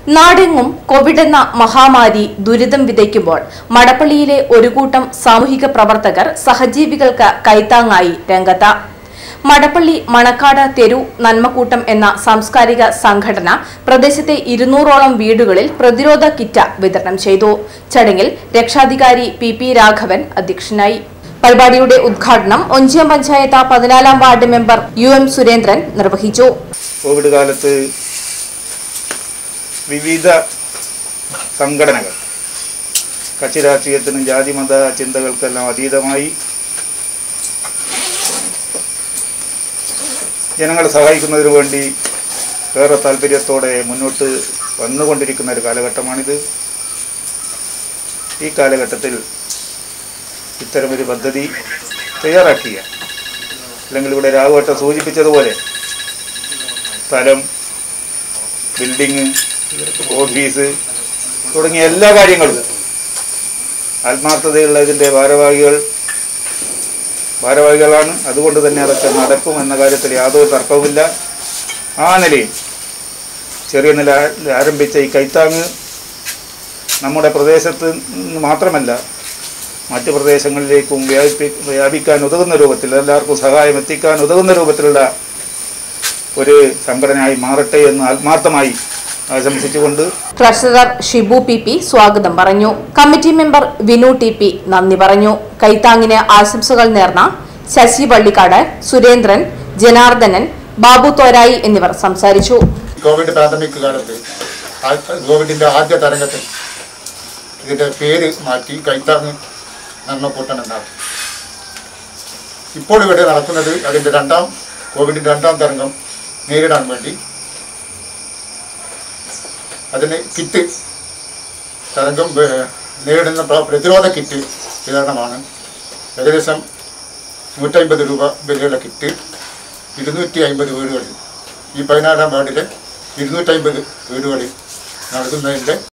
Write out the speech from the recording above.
നാടെങ്ങും കോവിഡ് എന്ന മഹാമാരി ദുരിതം വിതയ്ക്കുമ്പോൾ മടപ്പള്ളിയിലെ ഒരു കൂട്ടം സാമൂഹിക പ്രവർത്തകർ സഹജീവികൾക്ക് കൈത്താങ്ങായി രംഗത്ത് മടപ്പള്ളി മണക്കാട് തെരു നന്മക്കൂട്ടം എന്ന സാംസ്കാരിക സംഘടന പ്രദേശത്തെ ഇരുന്നൂറോളം വീടുകളിൽ പ്രതിരോധ കിറ്റ് വിതരണം ചെയ്തു ചടങ്ങിൽ രക്ഷാധികാരി പി പി രാഘവൻ അധ്യക്ഷനായി പരിപാടിയുടെ ഉദ്ഘാടനം ഒഞ്ചിയം പഞ്ചായത്ത് പതിനാലാം ward member U M Surendran നിർവഹിച്ചു കോവിഡ് കാലത്ത് വിവിധ സംഘടനകൾ കക്ഷി രാഷ്ട്രീയത്തിനും ജാതിമത ചിന്തകൾക്കെല്ലാം അതീതമായി ജനങ്ങളെ സഹായിക്കുന്നതിന് വേണ്ടി ഏറെ താല്പര്യത്തോടെ മുന്നോട്ട് വന്നുകൊണ്ടിരിക്കുന്ന ഒരു കാലഘട്ടമാണിത് ഈ കാലഘട്ടത്തിൽ ഇത്തരമൊരു പദ്ധതി തയ്യാറാക്കിയ അല്ലെങ്കിൽ ഇവിടെ രാഘവട്ടം സൂചിപ്പിച്ചതുപോലെ സ്ഥലം ബിൽഡിങ് ഓഫീസ് തുടങ്ങിയ എല്ലാ കാര്യങ്ങളും ആത്മാർത്ഥതയുള്ള ഇതിൻ്റെ ഭാരവാഹികൾ ഭാരവാഹികളാണ് അതുകൊണ്ട് തന്നെ അതൊക്കെ നടക്കും എന്ന കാര്യത്തിൽ യാതൊരു തർക്കവുമില്ല ആ നിലയിൽ ചെറിയ നില ആരംഭിച്ച ഈ കൈത്താങ്ങ് നമ്മുടെ പ്രദേശത്ത് നിന്ന് മാത്രമല്ല മറ്റ് പ്രദേശങ്ങളിലേക്കും വ്യാപി വ്യാപിക്കാൻ ഉതകുന്ന രൂപത്തിൽ എല്ലാവർക്കും സഹായം എത്തിക്കാൻ ഉതകുന്ന രൂപത്തിലുള്ള ഒരു സംഘടനയായി മാറട്ടെ എന്ന് ആത്മാർത്ഥമായി ആശംസിച്ചുകൊണ്ട് ട്രഷറർ ഷിബു പി പി സ്വാഗതം പറഞ്ഞു committee member Vinu T P നന്ദി പറഞ്ഞു കൈത്താങ്ങിന് ആശംസകൾ നേർന്ന ശശി പള്ളിക്കാട് സുരേന്ദ്രൻ ജനാർദ്ദനൻ ബാബു തോരായി എന്നിവർ സംസാരിച്ചു കോവിഡ് പാൻഡമിക് കാലത്ത് ആ- കോവിഡിന്റെ ആദ്യ തരംഗത്തിൽ ഇതിന്റെ പേര് മാറ്റി കൈത്താങ് നന്മക്കൂട്ടൻ എന്നാണ് ഇപ്പോൾ ഇവിടെ നടക്കുന്നത് അതിന്റെ രണ്ടാം കോവിഡിന്റെ രണ്ടാം തരംഗം നേരിടാൻ വേണ്ടി അതിന് കിറ്റ് തരംഗം ഏഹ്, നേരിടുന്ന പ്ര- പ്രതിരോധ കിറ്റ് വിതരണമാണ് ഏകദേശം നൂറ്റമ്പത് രൂപ വിലയുള്ള കിറ്റ് ഇരുന്നൂറ്റി അമ്പത് വീടുകളിൽ ഈ പതിനാലാം വാർഡിലെ ഇരുന്നൂറ്റമ്പത് വീടുകളിൽ നൽകുന്നതിൻ്റെ